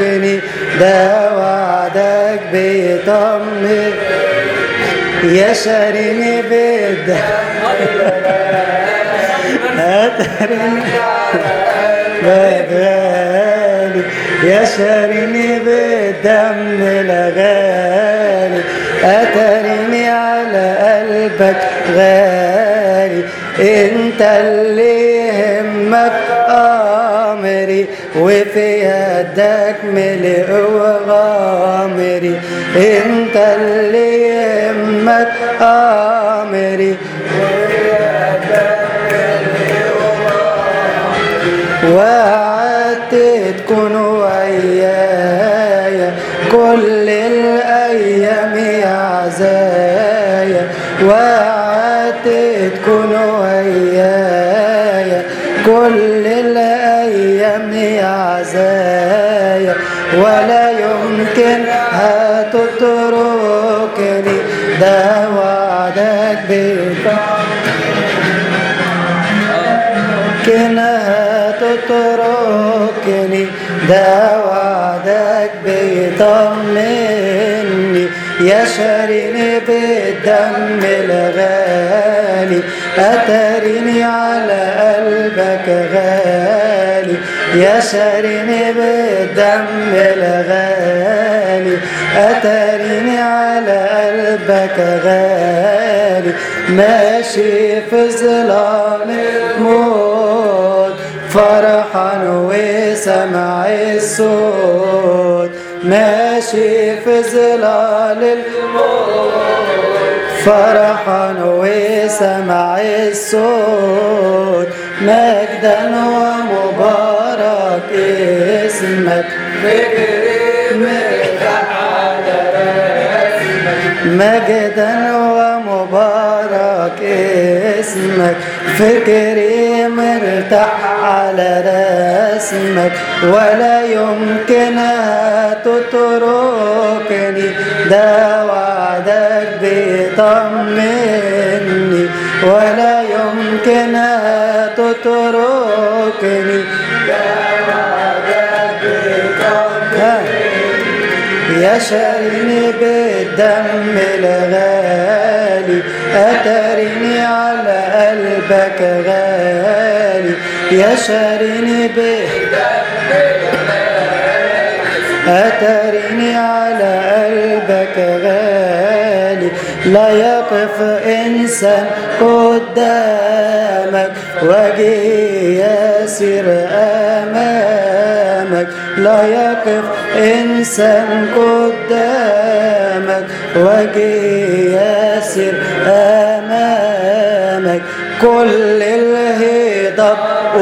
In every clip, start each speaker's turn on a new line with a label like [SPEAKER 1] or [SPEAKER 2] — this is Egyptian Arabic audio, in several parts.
[SPEAKER 1] تتركني ده وعدك بيطمن يشرني بالدم أترني بدغالي يشرني بالدم الغالي أترني على قلبك غالي انت اللي يهمك امري وفي يدك ملء وغامري انت اللي يهمك امري وفي يدك وعدت تكون ويايا كل الايام يا عزايا وعدت تكون ويايا كل الايام يا عزايا ولا يمكن هتتركني ده وعدك بيطمن يمكنها تتركني ده وعدك بيطمني يشرني بالدم الغالي أترني على قلبك غالي يشرني بالدم الغالي أترني على قلبك غالي ماشي في ظلام الموت فرحان وسمع الصوت ماشي في ظلال الموت فرحان وسمع الصوت مجدا ومبارك اسمك فكري مرتاح على مجدا ومبارك اسمك فكري مرتاح على رسمك ولا يمكن تتركني ده وعدك بيطمني ولا يمكن تتركني ده وعدك بيطمني يشرني بالدم الغالي أترني على قلبك غالي يشرني بالدم أترني على قلبك غالي لا يقف إنسان قدامك وجه يسير أمامك لا يقف إنسان قدامك وجه يسير أمامك كل الهضاب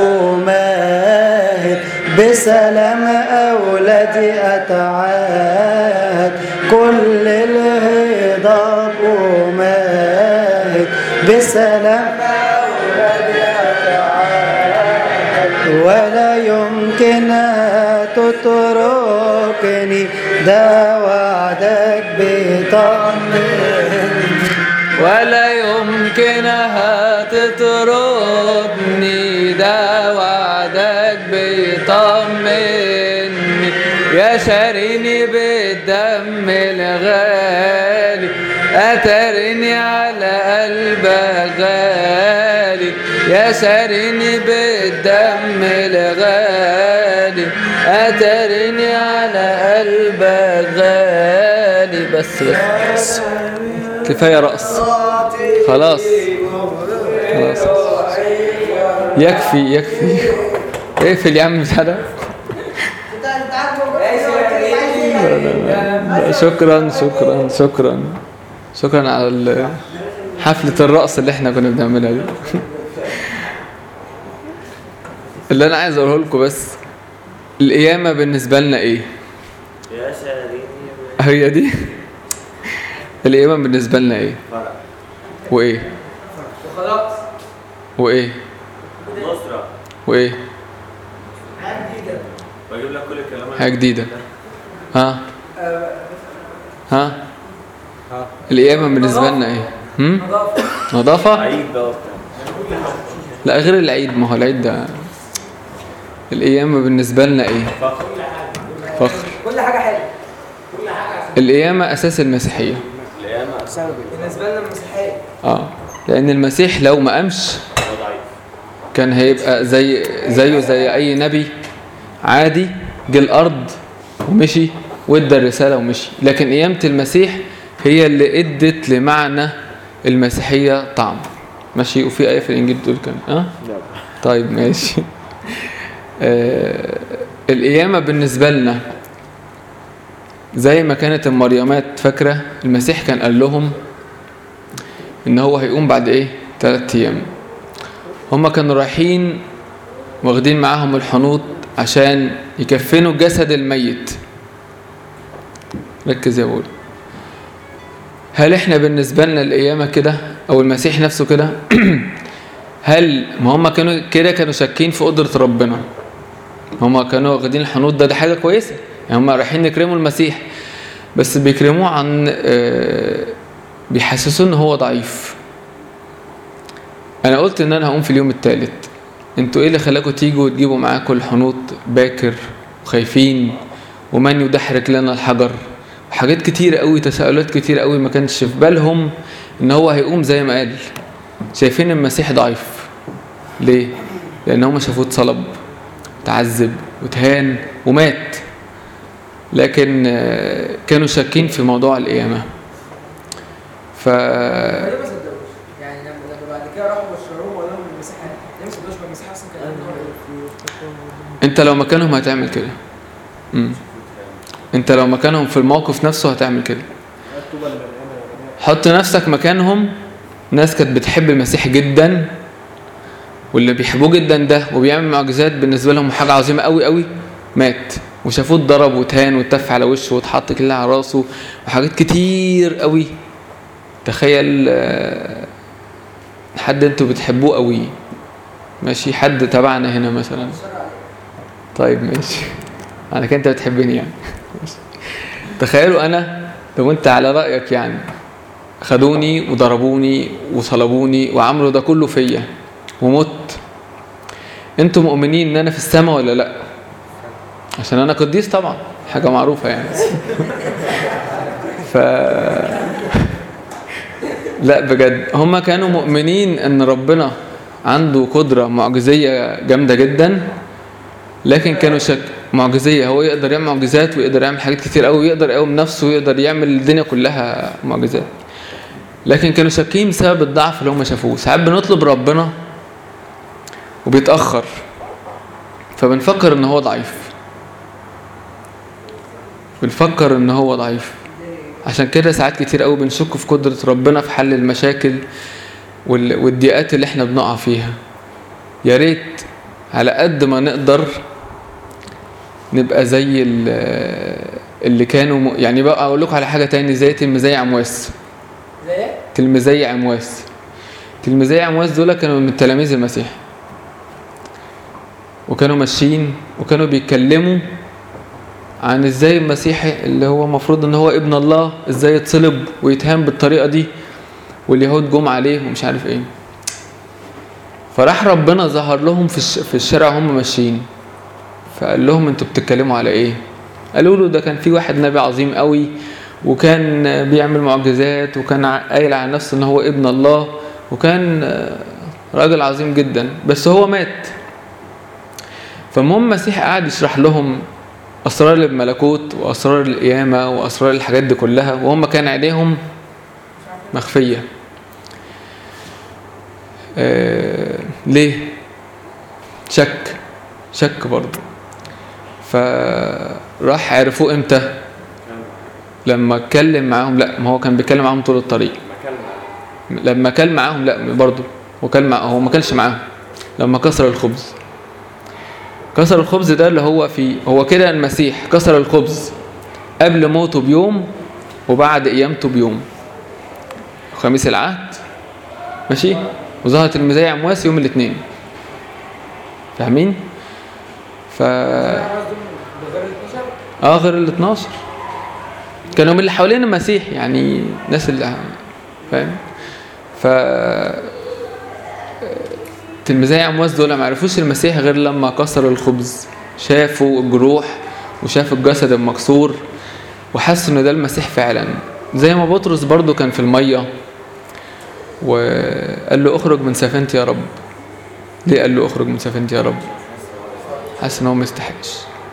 [SPEAKER 1] أماهد بسلام أولادي أتعاهد كل الهضاب أماهد بسلام أولادي أتعاهد ولا يمكن تتركني ده وعدك بيطمن
[SPEAKER 2] ولا يمكنها تطردني ده وعدك بيطمني يشرني بالدم الغالي أترني على قلبك غالي يشرني بالدم الغالي أترني على قلبك غالي بس بس كفاية رقص خلاص خلاص يكفي يكفي اقفل يا عم بتاع ده شكرا شكرا شكرا شكرا على ال- حفلة الرقص اللي احنا كنا بنعملها دي اللي انا عايز اقوله لكم بس القيامة بالنسبة لنا ايه
[SPEAKER 3] يا شاريني
[SPEAKER 2] هي دي القيامة بالنسبة لنا ايه وايه
[SPEAKER 4] وخلاص
[SPEAKER 2] وايه
[SPEAKER 3] نصرة
[SPEAKER 2] وايه
[SPEAKER 3] بجيب لك كل الكلام
[SPEAKER 2] حاجة جديدة ها ها القيامة بالنسبة لنا ايه هم؟ نظافة
[SPEAKER 3] عيد بقى وبتاع
[SPEAKER 2] لا غير العيد ما هو العيد ده القيامة بالنسبة لنا ايه
[SPEAKER 3] فخر
[SPEAKER 2] فخر
[SPEAKER 4] كل حاجه حلوه
[SPEAKER 2] القيامة أساس المسيحية
[SPEAKER 3] القيامة
[SPEAKER 4] بالنسبه لنا المسيحيه
[SPEAKER 2] اه لأن المسيح لو ما قامش
[SPEAKER 3] هو ضعيف
[SPEAKER 2] كان هيبقى زي زيه زي أي نبي عادي جه الأرض ومشي وادى الرسالة ومشي لكن قيامة المسيح هي اللي ادت لمعنى المسيحية طعم ماشي وفي آية في الإنجيل بتقول كده اه طيب ماشي آه القيامة بالنسبة لنا زي ما كانت المريمات فاكرة المسيح كان قال لهم إن هو هيقوم بعد إيه؟ ثلاث أيام هما كانوا رايحين واخدين معاهم الحنوط عشان يكفنوا جسد الميت ركز يا بول هل احنا بالنسبة لنا القيامة كده او المسيح نفسه كده هل ما هم كانوا كده كانوا شاكين في قدرة ربنا هم كانوا واخدين الحنوط ده ده حاجة كويسة يعني هم رايحين يكرموا المسيح بس بيكرموه عن آه، بيحسسوه ان هو ضعيف انا قلت ان انا هقوم في اليوم الثالث انتوا ايه اللي خلاكم تيجوا وتجيبوا معاكم الحنوط باكر وخايفين ومن يدحرج لنا الحجر وحاجات كتير قوي تساؤلات كتير قوي ما كانش في بالهم ان هو هيقوم زي ما قال شايفين المسيح ضعيف ليه لان هم شافوه اتصلب تعذب وتهان ومات لكن آه، كانوا شاكين في موضوع القيامه ف
[SPEAKER 4] ليه ما صدقوش؟ يعني لما لما بعد كده راحوا بشروهم وقالوا لهم المسيح ليه ما صدقوش ما المسيح اصلا كان عنده
[SPEAKER 2] انت لو مكانهم هتعمل كده مم. انت لو مكانهم في الموقف نفسه هتعمل كده حط نفسك مكانهم ناس كانت بتحب المسيح جدا واللي بيحبوه جدا ده وبيعمل معجزات بالنسبه لهم حاجه عظيمه قوي قوي مات وشافوه اتضرب وتهان واتف على وشه واتحط كده على راسه وحاجات كتير قوي تخيل آه، حد انتوا بتحبوه قوي ماشي حد تبعنا هنا مثلا طيب ماشي انا كده انت بتحبني يعني ماشي. تخيلوا انا لو انت على رايك يعني خدوني وضربوني وصلبوني وعملوا ده كله فيا ومت انتوا مؤمنين ان انا في السماء ولا لا عشان انا قديس طبعا حاجه معروفه يعني ف لا بجد هم كانوا مؤمنين ان ربنا عنده قدره معجزيه جامده جدا لكن كانوا شك معجزيه هو يقدر يعمل معجزات ويقدر يعمل حاجات كتير قوي ويقدر يقوم نفسه ويقدر يعمل الدنيا كلها معجزات لكن كانوا شاكين بسبب الضعف اللي هم شافوه ساعات بنطلب ربنا وبيتاخر فبنفكر ان هو ضعيف بنفكر ان هو ضعيف عشان كده ساعات كتير قوي بنشك في قدرة ربنا في حل المشاكل وال- والضيقات اللي احنا بنقع فيها يا ريت على قد ما نقدر نبقى زي ال- اللي كانوا م... يعني بقى اقول لكم على حاجه تاني زي تلميذي عمواس
[SPEAKER 4] زي ايه؟
[SPEAKER 2] تلميذي عمواس تلميذي عمواس دول كانوا من تلاميذ المسيح وكانوا ماشيين وكانوا بيتكلموا عن ازاي المسيح اللي هو المفروض ان هو ابن الله ازاي يتصلب ويتهان بالطريقه دي واليهود جم عليه ومش عارف ايه فراح ربنا ظهر لهم في الش- في الشارع هم ماشيين فقال لهم انتوا بتتكلموا على ايه قالوا له ده كان في واحد نبي عظيم قوي وكان بيعمل معجزات وكان ع- قايل على نفسه ان هو ابن الله وكان آه، راجل عظيم جدا بس هو مات فالمهم المسيح قعد يشرح لهم اسرار الملكوت واسرار القيامه واسرار الحاجات دي كلها وهم كان عينيهم مخفيه آه ليه شك شك برضه فراح عرفوه امتى لما اتكلم معاهم لا ما هو كان بيتكلم معاهم طول الطريق لما كل معاهم لا برضه وكل مع هو ما كلش معاهم لما كسر الخبز كسر الخبز ده اللي هو في هو كده المسيح كسر الخبز قبل موته بيوم وبعد قيامته بيوم خميس العهد ماشي وظهرت المزايا عمواس يوم الاثنين فاهمين ف اه غير ال 12 كانوا من اللي حوالين المسيح يعني الناس اللي فاهم ف تلميذي عمواس دول ما عرفوش المسيح غير لما كسر الخبز شافوا الجروح وشاف الجسد المكسور وحس ان ده المسيح فعلا زي ما بطرس برضو كان في المية وقال له اخرج من سفينتي يا رب ليه قال له اخرج من سفينتي يا رب حاسس ان هو مستحقش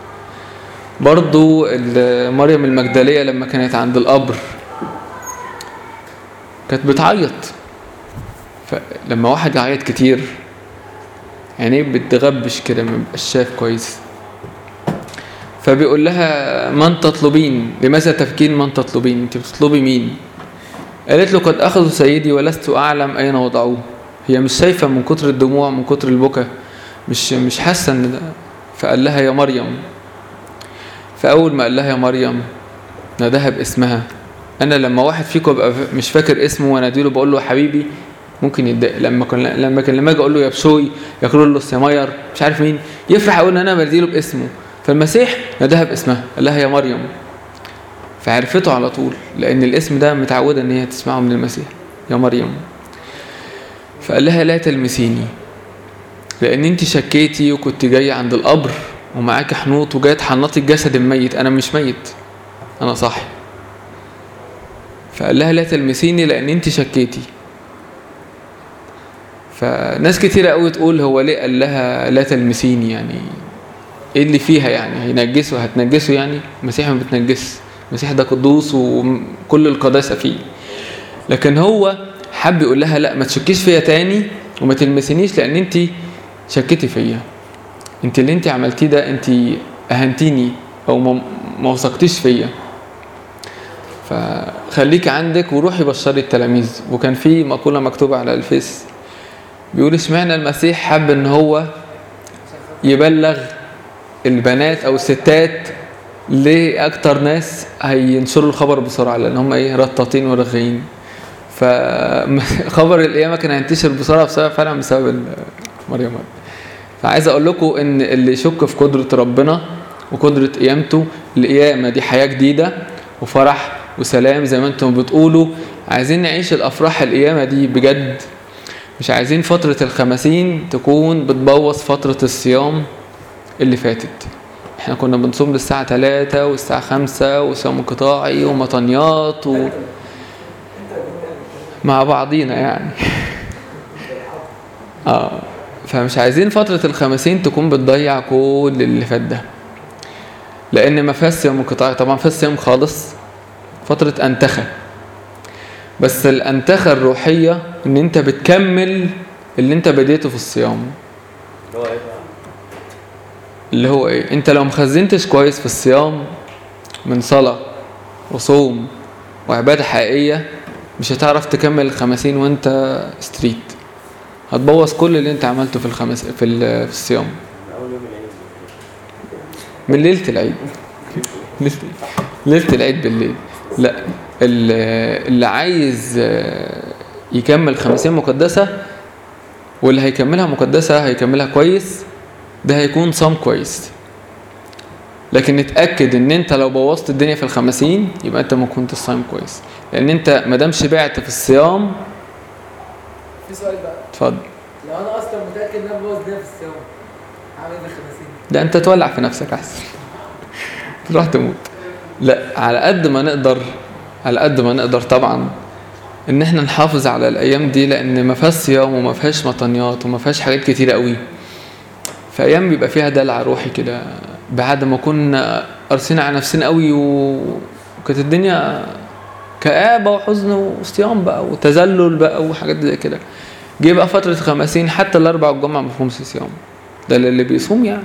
[SPEAKER 2] برضو ال- مريم المجدلية لما كانت عند القبر كانت بتعيط فلما واحد يعيط كتير عينيه بتغبش كده ما بيبقاش شايف كويس فبيقول لها من تطلبين لماذا تبكين من تطلبين انت بتطلبي مين قالت له قد اخذوا سيدي ولست اعلم اين وضعوه هي مش شايفه من كتر الدموع من كتر البكا مش مش حاسه ان ده فقال لها يا مريم فاول ما قال لها يا مريم ناداها باسمها انا لما واحد فيكم ابقى ف- مش فاكر اسمه واناديله بقول له يا حبيبي ممكن يتضايق لما كان لما كان لما اجي اقول له يا بشوي يا كرولوس يا ماير مش عارف مين يفرح اقول ان انا بديله باسمه فالمسيح ناداها باسمها قال لها يا مريم فعرفته على طول لان الاسم ده متعوده ان هي تسمعه من المسيح يا مريم فقال لها لا تلمسيني لان انت شكيتي وكنت جايه عند القبر ومعاكي حنوط وجايه تحنطي الجسد الميت انا مش ميت انا صاحي فقال لها لا تلمسيني لان انت شكيتي فناس كتيرة قوي تقول هو ليه قال لها لا تلمسيني يعني ايه اللي فيها يعني هينجسه هتنجسه يعني المسيح ما بتنجس المسيح ده قدوس وكل القداسة فيه لكن هو حب يقول لها لا ما تشكيش فيا تاني وما تلمسينيش لان انت شكيتي فيا انت اللي انت عملتيه ده انت اهنتيني او ما ما وثقتيش فيا فخليك عندك وروحي بشري التلاميذ وكان في مقولة مكتوبة على الفيس بيقول اشمعنى المسيح حب ان هو يبلغ البنات او الستات لاكتر ناس هينشروا الخبر بسرعه لان هم ايه رطاطين ورغيين فخبر القيامه كان هينتشر بسرعه بسبب فعلا بسبب ال- مريم مريم. فعايز اقول لكم ان اللي يشك في قدره ربنا وقدره قيامته القيامه دي حياه جديده وفرح وسلام زي ما انتم بتقولوا عايزين نعيش الافراح القيامه دي بجد مش عايزين فترة الخمسين تكون بتبوظ فترة الصيام اللي فاتت احنا كنا بنصوم للساعة تلاتة والساعة خمسة وصيام قطاعي ومطنيات و... مع بعضينا يعني اه فمش عايزين فترة الخمسين تكون بتضيع كل اللي فات ده لأن ما فيهاش صيام قطاعي طبعا فيهاش صيام خالص فترة أنتخة بس الأنتخة الروحية إن أنت بتكمل اللي أنت بديته في الصيام
[SPEAKER 3] اللي هو ايه بقى؟
[SPEAKER 2] اللي هو إيه أنت لو مخزنتش كويس في الصيام من صلاة وصوم وعبادة حقيقية مش هتعرف تكمل الخمسين وأنت ستريت هتبوظ كل اللي أنت عملته في الخمس في, ال- في الصيام
[SPEAKER 3] من اول يوم العيد
[SPEAKER 2] من ليلة العيد ليلة- ليلة العيد بالليل لا ال- اللي عايز آه، يكمل خمسين مقدسة واللي هيكملها مقدسة هيكملها كويس ده هيكون صام كويس لكن نتأكد ان انت لو بوظت الدنيا في الخمسين يبقى انت ما كنتش صايم كويس لان انت ما دام شبعت في الصيام
[SPEAKER 4] في سؤال بقى
[SPEAKER 2] اتفضل
[SPEAKER 4] لو انا اصلا متاكد ان انا بوظ ده في الصيام هعمل ايه في الخمسين؟
[SPEAKER 2] ده انت تولع في نفسك احسن تروح تموت لا على قد ما نقدر على قد ما نقدر طبعا ان احنا نحافظ على الايام دي لان ما فيهاش صيام وما فيهاش مطنيات وما فيهاش حاجات كتيره قوي في ايام بيبقى فيها دلع روحي كده بعد ما كنا قرصين على نفسنا قوي و- وكانت الدنيا كآبة وحزن وصيام بقى وتذلل بقى وحاجات زي كده جه بقى فترة خمسين حتى الأربع والجمعة ما فيهمش صيام ده اللي بيصوم يعني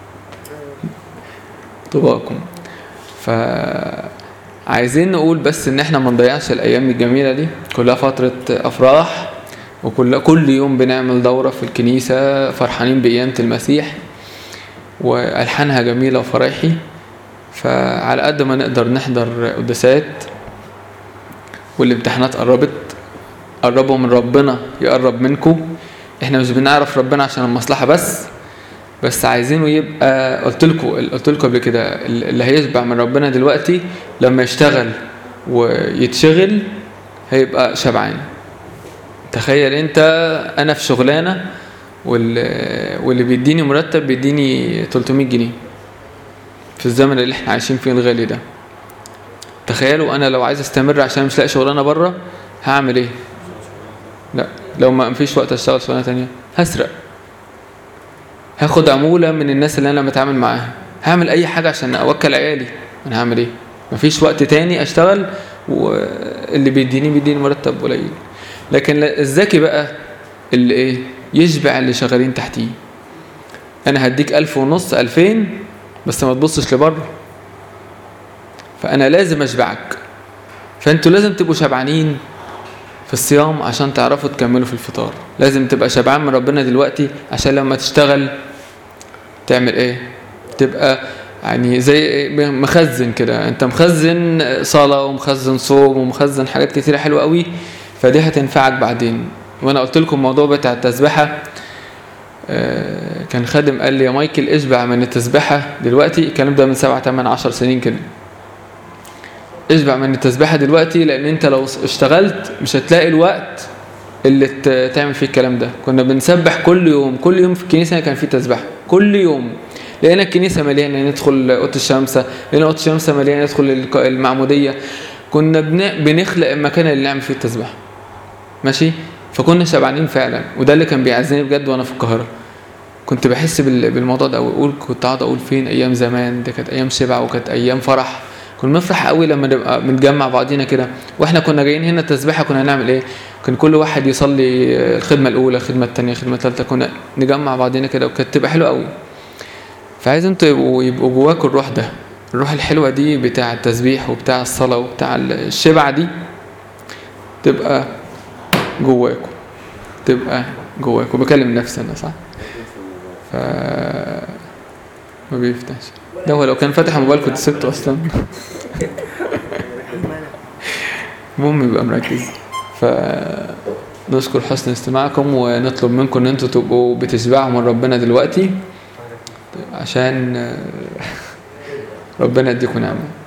[SPEAKER 2] طباكم ف عايزين نقول بس ان احنا ما نضيعش الايام الجميله دي كلها فتره افراح وكل كل يوم بنعمل دوره في الكنيسه فرحانين بقيامه المسيح والحانها جميله وفرايحي فعلى قد ما نقدر نحضر قداسات والامتحانات قربت قربوا من ربنا يقرب منكم احنا مش بنعرف ربنا عشان المصلحه بس بس عايزينه يبقى قلت لكم قلت لكم قبل كده اللي هيشبع من ربنا دلوقتي لما يشتغل ويتشغل هيبقى شبعان تخيل انت انا في شغلانه واللي, واللي بيديني مرتب بيديني 300 جنيه في الزمن اللي احنا عايشين فيه الغالي ده تخيلوا انا لو عايز استمر عشان مش لاقي شغلانه بره هعمل ايه لا لو ما فيش وقت اشتغل شغلانه تانية هسرق هاخد عموله من الناس اللي انا بتعامل معاها هعمل اي حاجه عشان اوكل عيالي انا هعمل ايه مفيش وقت تاني اشتغل واللي بيديني بيديني مرتب قليل لكن لا- الذكي بقى اللي ايه يشبع اللي شغالين تحتيه انا هديك الف ونص الفين بس ما تبصش لبره فانا لازم اشبعك فانتوا لازم تبقوا شبعانين في الصيام عشان تعرفوا تكملوا في الفطار لازم تبقى شبعان من ربنا دلوقتي عشان لما تشتغل تعمل ايه تبقى يعني زي إيه؟ مخزن كده انت مخزن صلاة ومخزن صوم ومخزن حاجات كتيرة حلوة قوي فدي هتنفعك بعدين وانا قلت لكم الموضوع بتاع التسبحة آه، كان خادم قال لي يا مايكل اشبع من التسبحة دلوقتي الكلام ده من سبعة تمن عشر سنين كده اشبع من التسبحة دلوقتي لان انت لو اشتغلت مش هتلاقي الوقت اللي ت- تعمل فيه الكلام ده كنا بنسبح كل يوم كل يوم في الكنيسة كان في تسبحة كل يوم لقينا الكنيسة مليانة ندخل أوضة الشمسة لقينا أوضة الشمسة مليانة ندخل الك- المعمودية كنا بن- بنخلق المكان اللي نعمل فيه التسبحة ماشي فكنا شبعانين فعلا وده اللي كان بيعزني بجد وانا في القاهرة كنت بحس بال- بالموضوع ده واقول كنت قاعد اقول فين ايام زمان دي كانت ايام شبع وكانت ايام فرح كنا بنفرح قوي لما نبقى بنتجمع بعضينا كده واحنا كنا جايين هنا التسبيحه كنا هنعمل ايه كان كل واحد يصلي الخدمه الاولى الخدمه الثانيه الخدمه الثالثه كنا نجمع بعضينا كده وكانت تبقى حلوه قوي فعايز انتوا يبقوا يبقوا جواكوا الروح ده الروح الحلوه دي بتاع التسبيح وبتاع الصلاه وبتاع الشبع دي تبقى جواكوا تبقى جواكوا بكلم نفسي انا صح ف ما بيفتحش ده هو لو كان فاتح الموبايل كنت سبته اصلا المهم يبقى مركز ف نشكر حسن استماعكم ونطلب منكم ان انتوا تبقوا بتشبعوا من ربنا دلوقتي عشان ربنا يديكم نعمه